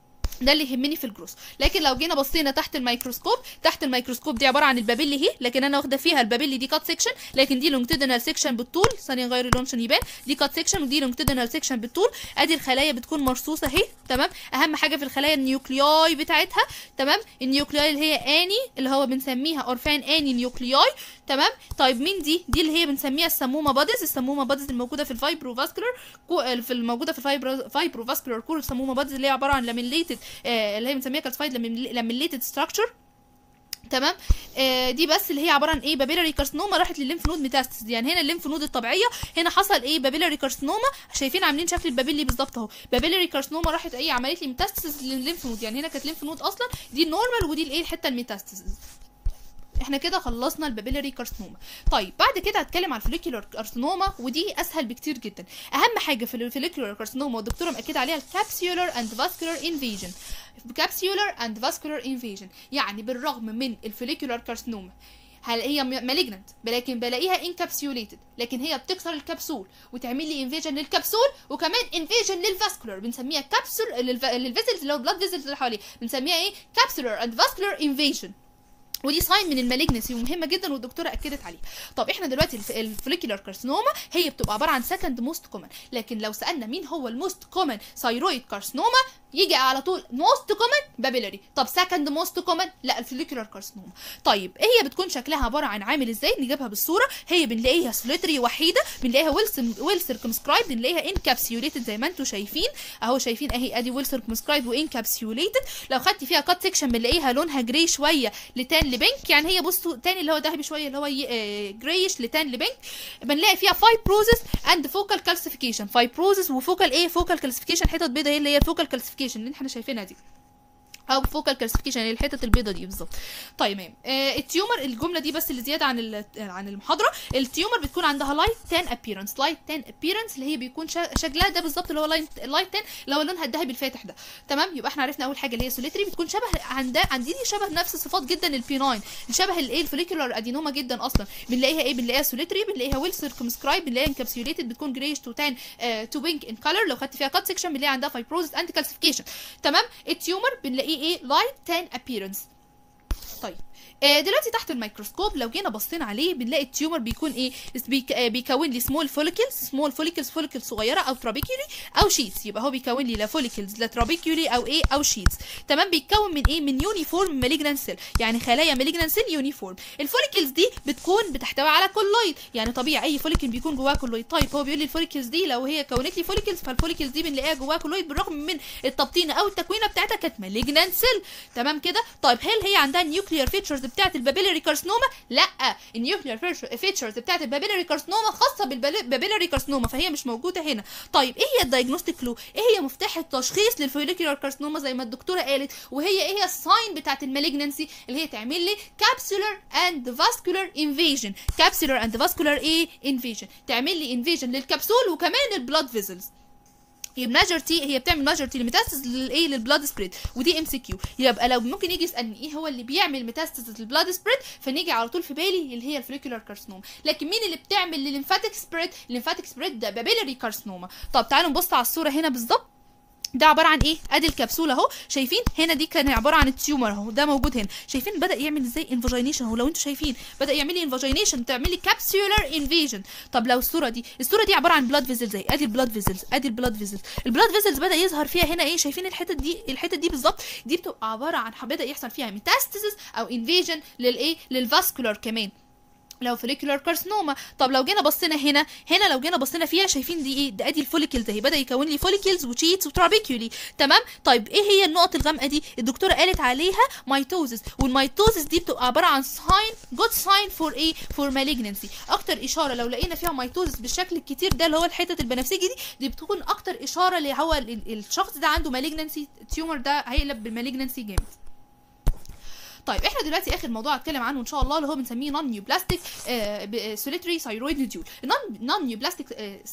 ده اللي يهمني في الجروس لكن لو جينا بصينا تحت الميكروسكوب تحت الميكروسكوب دي عباره عن البابيلي اهي لكن انا واخده فيها البابيلي دي كات سيكشن لكن دي لونجتيدنال سيكشن بالطول ثانيه نغير اللون عشان يبان دي كات سيكشن ودي لونجتيدنال سيكشن بالطول ادي الخلايا بتكون مرصوصه اهي تمام اهم حاجه في الخلايا النيوكلياي بتاعتها تمام النيوكلياي اللي هي اني اللي هو بنسميها اورفان اني نيوكلياي تمام طيب مين دي دي اللي هي بنسميها السمومه بادز السمومه بادز الموجوده في الفايبرو فاسكولار في الموجوده في الفايبرو فايبرو فاسكولار كور السمومه بادز اللي هي عباره عن لاميليتد آه اللي هي بنسميها كالسفايد لاميليتد ستراكشر تمام آه دي بس اللي هي عباره عن ايه بابيلاري كارسنوما راحت للليمف نود ميتاستس يعني هنا الليمف نود الطبيعيه هنا حصل ايه بابيلاري كارسنوما شايفين عاملين شكل البابيلي بالظبط اهو بابيلاري كارسنوما راحت ايه عملت لي ميتاستس للليمف نود يعني هنا كانت ليمف نود اصلا دي النورمال ودي الايه الحته الميتاستس احنا كده خلصنا البابيلاري كارسنوما طيب بعد كده هتكلم على الفوليكولار كارسنوما ودي اسهل بكتير جدا اهم حاجه في الفوليكولار كارسنوما والدكتوره مأكده عليها الكابسيولار اند فاسكولار انفيجن كابسيولار اند فاسكولار انفيجن يعني بالرغم من الفوليكولار كارسنوما هل هي مالجنت لكن بلاقيها انكابسيوليتد لكن هي بتكسر الكبسول وتعمل لي انفيجن للكبسول وكمان انفيجن للفاسكولار بنسميها كابسول للفيزلز اللي هو بلاد فيزلز اللي حواليه بنسميها ايه كابسولار اند فاسكولار انفيجن ودي ساين من المالجنسي ومهمه جدا والدكتوره اكدت عليها طب احنا دلوقتي الف- الفوليكولار كارسنوما هي بتبقى عباره عن سكند موست كومن لكن لو سالنا مين هو الموست كومن ثايرويد كارسنوما يجي على طول موست كومن بابيلاري طب سكند موست كومن لا الفوليكولار كارسنوما طيب هي بتكون شكلها عباره عن عامل ازاي نجيبها بالصوره هي بنلاقيها سوليتري وحيده بنلاقيها ويل ويل سيركمسكرايب بنلاقيها انكابسيوليتد زي ما انتم شايفين اهو شايفين اهي ادي ويل سيركمسكرايب وانكابسيوليتد لو خدتي فيها كات سيكشن بنلاقيها لونها جراي شويه لتان لبينك يعني هي بصوا تاني اللي هو ذهبي شويه اللي هو جرايش لتان لبينك بنلاقي فيها فايبروزس اند فوكال كالسيفيكيشن فايبروزس وفوكال ايه فوكال كالسيفيكيشن حتت بيضاء هي اللي هي الفوكال كالسيفيكيشن اللي احنا شايفينها دي او فوكال كالسيفيكيشن يعني الحتت البيضه دي بالظبط طيب تمام آه التيومر الجمله دي بس اللي زياده عن ال- عن المحاضره التيومر بتكون عندها لايت تان ابييرنس لايت تان ابييرنس اللي هي بيكون شا- شكلها ده بالظبط اللي هو لايت لايت تان اللي هو لونها الذهبي الفاتح ده تمام يبقى احنا عرفنا اول حاجه اللي هي سوليتري بتكون شبه عندها عندي شبه نفس صفات جدا البيناين شبه الايه الفوليكولار ادينوما جدا اصلا بنلاقيها ايه بنلاقيها سوليتري بنلاقيها ويل سيركمسكرايب بنلاقيها انكابسيوليتد بتكون جريش تو تان تو بينك ان كلر لو خدت فيها كات سيكشن بنلاقي عندها فايبروزس اند كالسيفيكيشن تمام التيومر بنلاقيه ايه لايت تان ابييرنس طيب آه، دلوقتي تحت الميكروسكوب لو جينا بصينا عليه بنلاقي التيومر بيكون ايه بيك آه، بيكون لي سمول فوليكلز سمول فوليكلز فوليكلز صغيره او ترابيكيولي او شيتس يبقى هو بيكون لي لا فوليكلز لا ترابيكيولي او ايه او شيتس تمام بيتكون من ايه من يونيفورم مالجنان سيل يعني خلايا مالجنان سيل يونيفورم الفوليكلز دي بتكون بتحتوي على كولويد يعني طبيعي اي فوليكل بيكون جواه كولويد طيب هو بيقول لي الفوليكلز دي لو هي كونت لي فوليكلز فالفوليكلز دي بنلاقيها جواها كولويد بالرغم من التبطينه او التكوينه بتاعتها كانت مالجنان سيل تمام كده طيب هل هي عندها النيوكليير فيتشرز بتاعت البابيلاري كارسنوما لا النيوكليير فيتشرز بتاعت البابيلاري كارسنوما خاصه بالبابيلاري كارسنوما فهي مش موجوده هنا طيب ايه هي الدايجنوستيك كلو ايه هي مفتاح التشخيص للفوليكولار كارسنوما زي ما الدكتوره قالت وهي ايه هي الساين بتاعت المالجنسي اللي هي تعمل لي كابسولار اند فاسكولار انفيجن كابسولار اند فاسكولار ايه انفيجن تعمل لي انفيجن للكبسول وكمان البلاد فيزلز هي ماجورتي هي بتعمل ماجورتي للميتاستس للايه للبلاد سبريد ودي ام سي كيو يبقى لو ممكن يجي يسالني ايه هو اللي بيعمل ميتاستس للبلاد سبريد فنيجي على طول في بالي اللي هي الفوليكولار كارسنوما لكن مين اللي بتعمل للليمفاتيك سبريد الليمفاتيك سبريد ده بابيلاري كارسنوما طب تعالوا نبص على الصوره هنا بالظبط ده عباره عن ايه ادي الكبسوله اهو شايفين هنا دي كان عباره عن التيومر اهو ده موجود هنا شايفين بدا يعمل ازاي انفاجينيشن اهو لو انتوا شايفين بدا يعمل لي انفاجينيشن تعمل لي كابسولار انفيجن طب لو الصوره دي الصوره دي عباره عن بلاد فيزلز اهي ادي البلاد فيزلز ادي البلاد فيزلز البلاد فيزلز بدا يظهر فيها هنا ايه شايفين الحتت دي الحتت دي بالظبط دي بتبقى عباره عن بدا يحصل فيها ميتاستاسيس او انفيجن للايه للفاسكولار كمان لو فوليكولار كارسنوما طب لو جينا بصينا هنا هنا لو جينا بصينا فيها شايفين دي ايه ده ادي الفوليكلز اهي بدا يكون لي فوليكلز وشيتس وترابيكيولي تمام طيب ايه هي النقط الغامقه دي الدكتوره قالت عليها مايتوزس والمايتوزس دي بتبقى عباره عن ساين جود ساين فور ايه فور مالجنسي اكتر اشاره لو لقينا فيها مايتوزس بالشكل الكتير ده اللي هو الحتت البنفسجي دي دي بتكون اكتر اشاره اللي هو ال- الشخص ده عنده مالجنسي تيومر ده هيقلب بالمالجنسي جامد طيب احنا دلوقتي اخر موضوع هتكلم عنه ان شاء الله اللي هو بنسميه نون نيوبلاستيك سوليتري ثايرويد نوديول النون نون نيوبلاستيك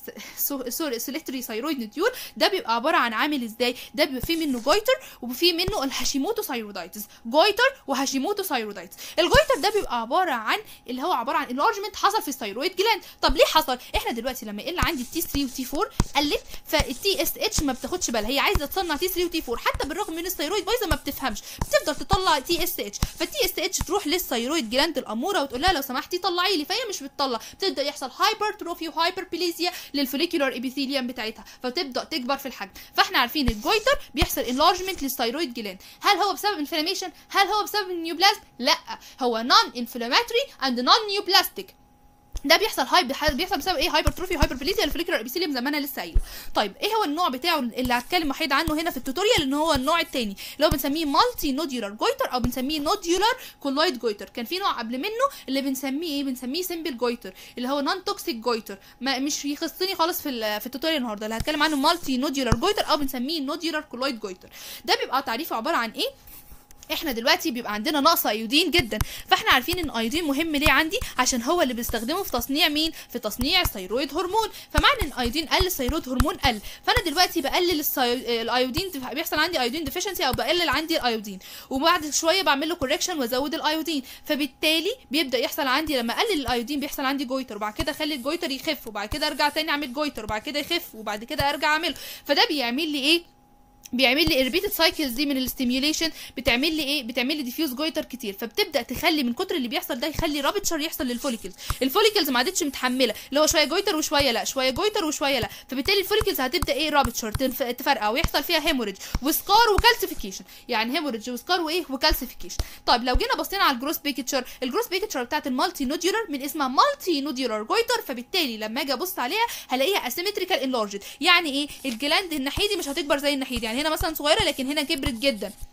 سوري سوليتري ثايرويد نوديول ده بيبقى عباره عن عامل ازاي ده بيبقى فيه منه جويتر وفيه منه الهاشيموتو ثايرودايتس جويتر وهاشيموتو ثايرودايتس الجويتر ده بيبقى عباره عن اللي هو عباره عن انلارجمنت حصل في الثايرويد جلاند طب ليه حصل احنا دلوقتي لما يقل عندي التي 3 والتي 4 قلت فالتي اس اتش ما بتاخدش بالها هي عايزه تصنع تي 3 وتي 4 حتى بالرغم من الثايرويد بايظه ما بتفهمش بتفضل تطلع تي اس اتش فالتي اس اتش تروح للثايرويد جلاند الاموره وتقول لها لو سمحتي طلعي لي فهي مش بتطلع بتبدا يحصل هايبرتروفي وهايبربليزيا للفوليكولار ابيثيليوم بتاعتها فبتبدا تكبر في الحجم فاحنا عارفين الجويتر بيحصل انلارجمنت للثايرويد جلاند هل هو بسبب انفلاميشن هل هو بسبب النيوبلازم لا هو نون انفلاماتوري اند نون نيوبلاستيك ده بيحصل هاي بيحصل بسبب ايه هايبرتروفي وهايبربليزيا الفوليكولار ابيثيليوم زي ما انا لسه قايله طيب ايه هو النوع بتاعه اللي هتكلم وحيد عنه هنا في التوتوريال ان هو النوع الثاني اللي هو بنسميه مالتي نوديولار جويتر او بنسميه نوديولار كولويد جويتر كان في نوع قبل منه اللي بنسميه ايه بنسميه سيمبل جويتر اللي هو نون توكسيك جويتر ما مش يخصني خالص في ال- في التوتوريال النهارده اللي هتكلم عنه مالتي نوديولار جويتر او بنسميه نوديولار كولويد جويتر ده بيبقى تعريفه عباره عن ايه احنا دلوقتي بيبقى عندنا نقص ايودين جدا فاحنا عارفين ان الايودين مهم ليه عندي عشان هو اللي بنستخدمه في تصنيع مين في تصنيع الثيرويد هرمون فمعنى ان الايودين قل الثيرويد هرمون قل فانا دلوقتي بقلل السي... الايودين بيحصل عندي ايودين ديفيشنسي او بقلل عندي الايودين وبعد شويه بعمل له كوركشن وازود الايودين فبالتالي بيبدا يحصل عندي لما اقلل الايودين بيحصل عندي جويتر وبعد كده اخلي الجويتر يخف وبعد كده ارجع تاني اعمل جويتر وبعد كده يخف وبعد كده ارجع اعمله فده بيعمل لي ايه بيعمل لي الريبيتد سايكلز دي من الاستيميوليشن بتعمل لي ايه بتعمل لي ديفيوز جويتر كتير فبتبدا تخلي من كتر اللي بيحصل ده يخلي رابتشر يحصل للفوليكلز الفوليكلز ما عادتش متحمله اللي هو شويه جويتر وشويه لا شويه جويتر وشويه لا فبالتالي الفوليكلز هتبدا ايه رابتشر تفرقع ويحصل فيها هيموريج وسكار وكالسيفيكيشن يعني هيموريج وسكار وايه وكالسيفيكيشن طيب لو جينا بصينا على الجروس بيكتشر الجروس بيكتشر بتاعت المالتي نوديولار من اسمها مالتي نوديولار جويتر فبالتالي لما اجي ابص عليها هلاقيها اسيمتريكال انلارجد يعني ايه الجلاند الناحيه دي مش هتكبر زي الناحيه دي يعني هنا مثلا صغيره لكن هنا كبرت جدا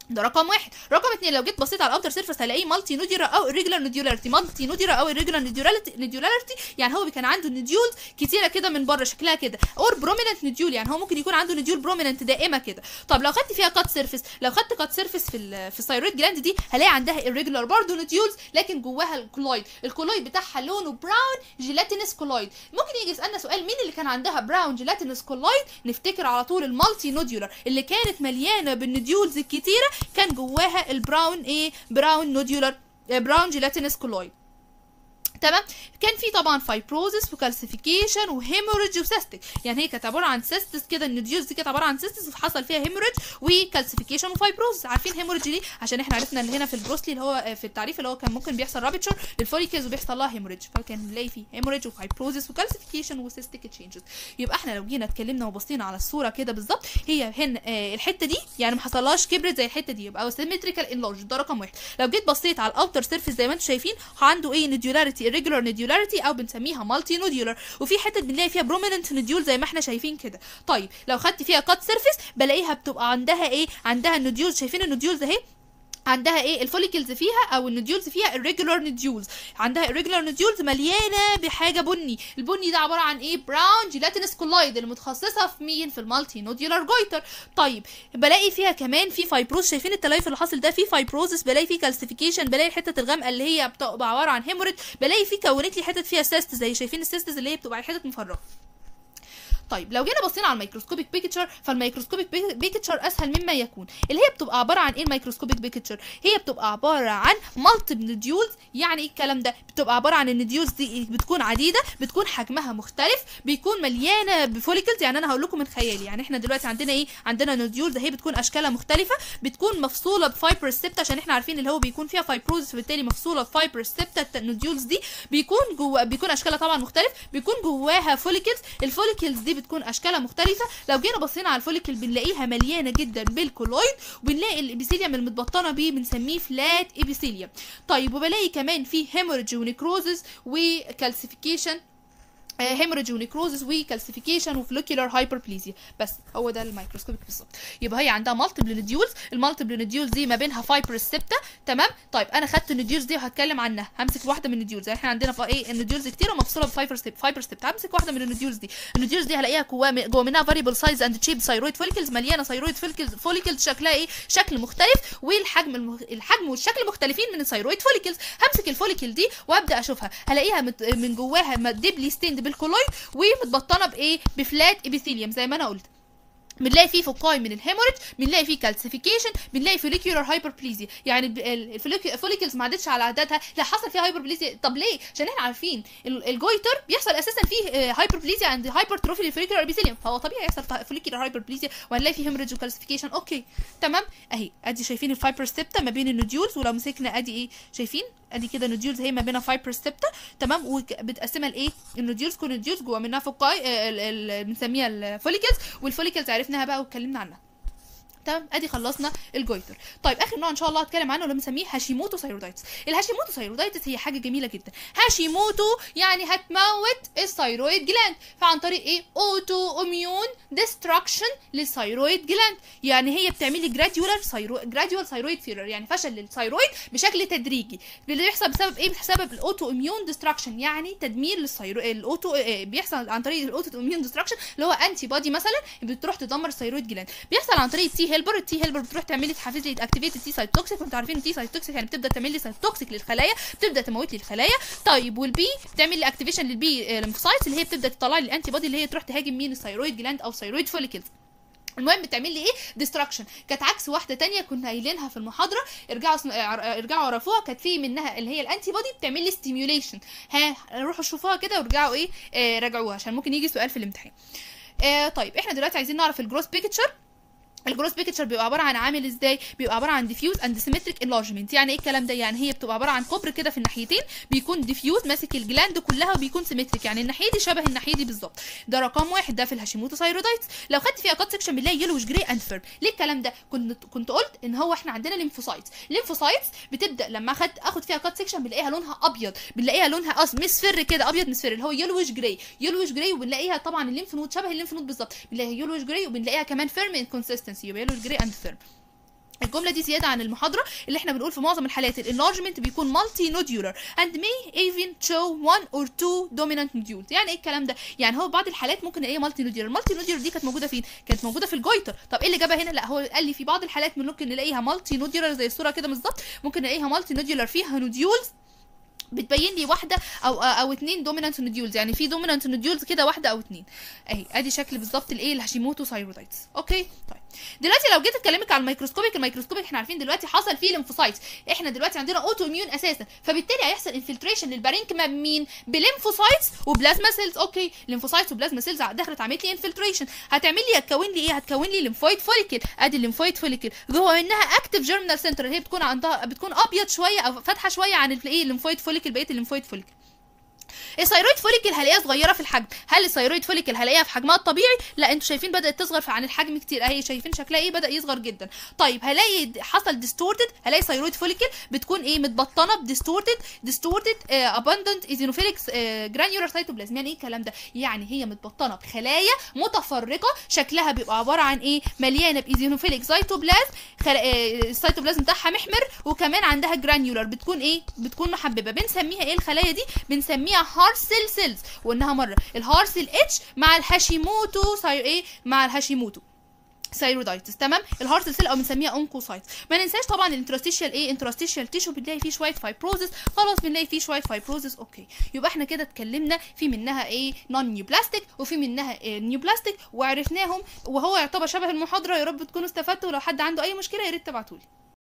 ده رقم واحد رقم اتنين لو جيت بصيت على الاوتر سيرفيس هلاقيه مالتي نوديولار او irregular نوديولاريتي مالتي نوديولار او irregular نوديولاريتي نوديولاريتي يعني هو كان عنده نوديولز كتيره كده من بره شكلها كده اور بروميننت نوديول يعني هو ممكن يكون عنده نوديول بروميننت دائمه كده طب لو خدت فيها كات سيرفيس لو خدت كات سيرفيس في ال في الثايرويد جلاند دي هلاقي عندها irregular برضه نوديولز لكن جواها الكولويد الكولويد بتاعها لونه براون جيلاتينس كولويد ممكن يجي يسالنا سؤال مين اللي كان عندها براون جيلاتينس كولويد نفتكر على طول المالتي نوديولار اللي كانت مليانه بالنوديولز الكتيره كان جواها البراون ايه براون نوديولار براون جيلاتينس كولويد تمام كان في طبعا فايبروزس وكالسيفيكيشن وهيموريدج وسيستك يعني هي كانت عباره عن سيستس كده النوديولز دي كانت عباره عن سيستس وحصل فيها هيموريدج وكالسيفيكيشن وفايبروزس عارفين هيموريدج ليه عشان احنا عرفنا ان هنا في البروسلي اللي هو في التعريف اللي هو كان ممكن بيحصل رابتشر للفوليكلز وبيحصل لها هيموريدج فكان بنلاقي فيه هيموريدج وفايبروزس وكالسيفيكيشن وسيستك تشينجز يبقى احنا لو جينا اتكلمنا وبصينا على الصوره كده بالظبط هي هنا آه الحته دي يعني ما حصلهاش كبرت زي الحته دي يبقى سيمتريكال انلارج ده رقم واحد لو جيت بصيت على الاوتر سيرفيس زي ما انتم شايفين عنده ايه نوديولاريتي irregular نوديولاريتي او بنسميها مالتي نوديولار وفي حتت بنلاقي فيها بروميننت نوديول زي ما احنا شايفين كده طيب لو خدت فيها كات سيرفيس بلاقيها بتبقى عندها ايه عندها النوديولز شايفين النوديولز اهي عندها ايه الفوليكلز فيها او النوديولز فيها irregular نوديولز عندها irregular نوديولز مليانه بحاجه بني البني ده عباره عن ايه براون جيلاتينس كولايد المتخصصه في مين في المالتي نوديولار جويتر طيب بلاقي فيها كمان في فايبروز شايفين التليف اللي حاصل ده في فايبروزس بلاقي في كالسيفيكيشن بلاقي الحته الغامقه اللي هي بتبقى عباره عن هيموريد بلاقي في كونت لي حتت فيها سيست زي شايفين السيستز اللي هي بتبقى حتت مفرغه طيب لو جينا بصينا على الميكروسكوبيك بيكتشر فالميكروسكوبيك بيكتشر اسهل مما يكون اللي هي بتبقى عباره عن ايه الميكروسكوبيك بيكتشر هي بتبقى عباره عن مالتيبل نوديولز يعني ايه الكلام ده بتبقى عباره عن النوديولز دي بتكون عديده بتكون حجمها مختلف بيكون مليانه بفوليكلز يعني انا هقول لكم من خيالي يعني احنا دلوقتي عندنا ايه عندنا نوديولز اهي بتكون اشكالها مختلفه بتكون مفصوله بفايبر سيبتا عشان احنا عارفين اللي هو بيكون فيها فايبروز فبالتالي مفصوله بفايبر سيبتا النوديولز دي بيكون جوا بيكون اشكالها طبعا مختلف بيكون جواها فوليكلز الفوليكلز دي بتكون اشكالها مختلفه لو جينا بصينا على الفوليكل بنلاقيها مليانه جدا بالكولويد وبنلاقي الابيثيليوم المتبطنه بيه بنسميه فلات ابيثيليوم طيب وبلاقي كمان فيه هيموريدج ونيكروزز وكالسيفيكيشن هيموريدج ونيكروزس وكالسيفيكيشن وفلوكيولار هايبربليزيا بس هو ده الميكروسكوبيك بالظبط يبقى هي عندها مالتيبل نوديولز المالتيبل نوديولز دي ما بينها فايبر سيبتا تمام طيب انا خدت النوديولز دي وهتكلم عنها همسك واحده من النوديولز يعني احنا عندنا ايه النوديولز كتير ومفصوله بفايبر سيب فايبر سيبتا همسك واحده من النوديولز دي النوديولز دي هلاقيها جوا جوا منها فاريبل سايز اند شيب ثايرويد فوليكلز مليانه ثايرويد فوليكلز فوليكلز شكلها ايه شكل مختلف والحجم المخ... الحجم والشكل مختلفين من الثايرويد فوليكلز همسك الفوليكل دي وابدا اشوفها هلاقيها مت... من جواها ديبلي ستيند بالكولويد ومتبطنه بايه بفلات ابيثيليوم زي ما انا قلت بنلاقي فيه فوقاي من الهيموريج بنلاقي فيه كالسيفيكيشن بنلاقي فوليكيولار هايبربليزيا يعني الفوليكلز ما عدتش على عددها لا حصل فيها هايبربليزيا طب ليه عشان احنا عارفين الجويتر بيحصل اساسا فيه هايبربليزيا عند هايبرتروفي للفوليكيولار ابيثيليوم فهو طبيعي يحصل فوليكيولار هايبربليزيا وهنلاقي فيه هيموريج وكالسيفيكيشن اوكي تمام اهي ادي شايفين الفايبر ستيبتا ما بين النوديولز ولو مسكنا ادي ايه شايفين ادي كده نوديولز هي ما بينها فايبر ستيبتا تمام وبتقسمها لايه النوديولز كل نوديولز جوا منها فوقاي بنسميها الفوليكلز والفوليكلز عرفناها بقى واتكلمنا عنها تمام ادي خلصنا الجويتر طيب اخر نوع ان شاء الله هتكلم عنه اللي بنسميه هاشيموتو ثايرويدايتس الهاشيموتو ثايرويدايتس هي حاجه جميله جدا هاشيموتو يعني هتموت الثايرويد جلاند فعن طريق ايه اوتو اميون ديستراكشن للثايرويد جلاند يعني هي بتعمل لي جراديولار جراديوال ثايرويد فيرر يعني فشل للثايرويد بشكل تدريجي اللي بيحصل بسبب ايه بسبب الاوتو اميون ديستراكشن يعني تدمير للثايرويد الاوتو إيه بيحصل عن طريق الاوتو اميون ديستراكشن اللي هو انتي بودي مثلا بتروح تدمر الثايرويد جلاند بيحصل عن طريق التي هيلبر التي هيلبر بتروح تعمل لي تحفز لي اكتيفيت التي سايتوكسيك وانتوا عارفين التي سايتوكسيك يعني بتبدا تعمل لي سايتوكسيك للخلايا بتبدا تموت لي الخلايا طيب والبي بتعمل لي اكتيفيشن للبي ليمفوسايتس اللي هي بتبدا تطلع لي الانتي بودي اللي هي تروح تهاجم مين الثايرويد جلاند او ثايرويد فوليكلز المهم بتعمل لي ايه ديستراكشن كانت عكس واحده تانية كنا قايلينها في المحاضره ارجعوا اسم... ارجعوا عرفوها كانت في منها اللي هي الانتي بودي بتعمل لي ستيميوليشن ها روحوا شوفوها كده وارجعوا ايه آه راجعوها عشان ممكن يجي سؤال في الامتحان آه طيب احنا دلوقتي عايزين نعرف الجروس بيكتشر الجروس بيكتشر بيبقى عباره عن عامل ازاي بيبقى عباره عن ديفيوز اند سيمتريك انلارجمنت يعني ايه الكلام ده يعني هي بتبقى عباره عن كوبر كده في الناحيتين بيكون ديفيوز ماسك الجلاند كلها وبيكون سيمتريك يعني الناحيه دي شبه الناحيه دي بالظبط ده رقم واحد ده في الهاشيموتو ثايرويدايتس لو خدت فيها كات سكشن بنلاقي يلوش جراي اند فيرم ليه الكلام ده كنت كنت قلت ان هو احنا عندنا ليمفوسايتس الليمفوسايتس بتبدا لما اخد اخد فيها كات سكشن بنلاقيها لونها ابيض بنلاقيها لونها أص... مصفر كده ابيض مصفر اللي هو يلوش جراي يلوش جراي وبنلاقيها طبعا الليمف نود شبه الليمف نود بالظبط بنلاقيها يلوش جراي وبنلاقيها كمان فيرم انكونسستنسي يبقى يلوش جراي اند فيرم الجمله دي زياده عن المحاضره اللي احنا بنقول في معظم الحالات الانلارجمنت بيكون مالتي نوديولار and may even show one or two dominant nodules يعني ايه الكلام ده يعني هو بعض الحالات ممكن ايه مالتي نوديولار مالتي نوديولار دي كانت موجوده فين كانت موجوده في الجويتر طب ايه اللي جابها هنا لا هو قال لي في بعض الحالات ممكن نلاقيها مالتي نوديولار زي الصوره كده بالظبط ممكن نلاقيها مالتي نوديولار فيها نوديولز بتبين لي واحده او او اتنين دومينانت نوديولز يعني في دومينانت نوديولز كده واحده او اتنين اهي ادي شكل بالظبط الايه الهاشيموتو ثايرويدايتس اوكي طيب دلوقتي لو جيت اكلمك على الميكروسكوبيك الميكروسكوبيك احنا عارفين دلوقتي حصل فيه ليمفوسايتس احنا دلوقتي عندنا اوتو اميون اساسا فبالتالي هيحصل انفلتريشن للبارينكما بمين بليمفوسايتس وبلازما سيلز اوكي ليمفوسايتس وبلازما سيلز دخلت عملت لي انفلتريشن هتعمل لي هتكون لي ايه هتكون لي ليمفويد فوليكل ادي الليمفويد فوليكل جوه منها اكتف جيرمينال سنتر هي بتكون عندها بتكون ابيض شويه او فاتحه شويه عن الايه الليمفويد فوليكل بقيه الليمفويد فوليكل الثيرويد فوليكل هلاقيها صغيره في الحجم هل الثيرويد فوليكل هلاقيها في حجمها الطبيعي لا انتوا شايفين بدات تصغر عن الحجم كتير اهي شايفين شكلها ايه بدا يصغر جدا طيب هلاقي حصل ديستورتد هلاقي ثيرويد فوليكل بتكون ايه متبطنه بديستورتد ديستورتد اباندنت ايزينوفيليكس جرانيولار سايتوبلازم يعني ايه الكلام ده يعني هي متبطنه بخلايا متفرقه شكلها بيبقى عباره عن ايه مليانه بايزينوفيليك سايتوبلازم خل... آه السيتوبلازم بتاعها محمر وكمان عندها جرانيولار بتكون ايه بتكون محببه بنسميها ايه الخلايا دي بنسميها هارسل سيلز وانها مره الهارسل اتش مع الهاشيموتو ساي ايه مع الهاشيموتو ثايرودايتس تمام الهارت سيل او بنسميها اونكوسايت ما ننساش طبعا الانترستيشال ايه انترستيشال تيشو بنلاقي فيه شويه فايبروزس خلاص بنلاقي فيه شويه فايبروزس اوكي يبقى احنا كده اتكلمنا في منها ايه نون نيو بلاستيك وفي منها إيه نيو بلاستيك وعرفناهم وهو يعتبر شبه المحاضره يا رب تكونوا استفدتوا لو حد عنده اي مشكله يا ريت تبعتولي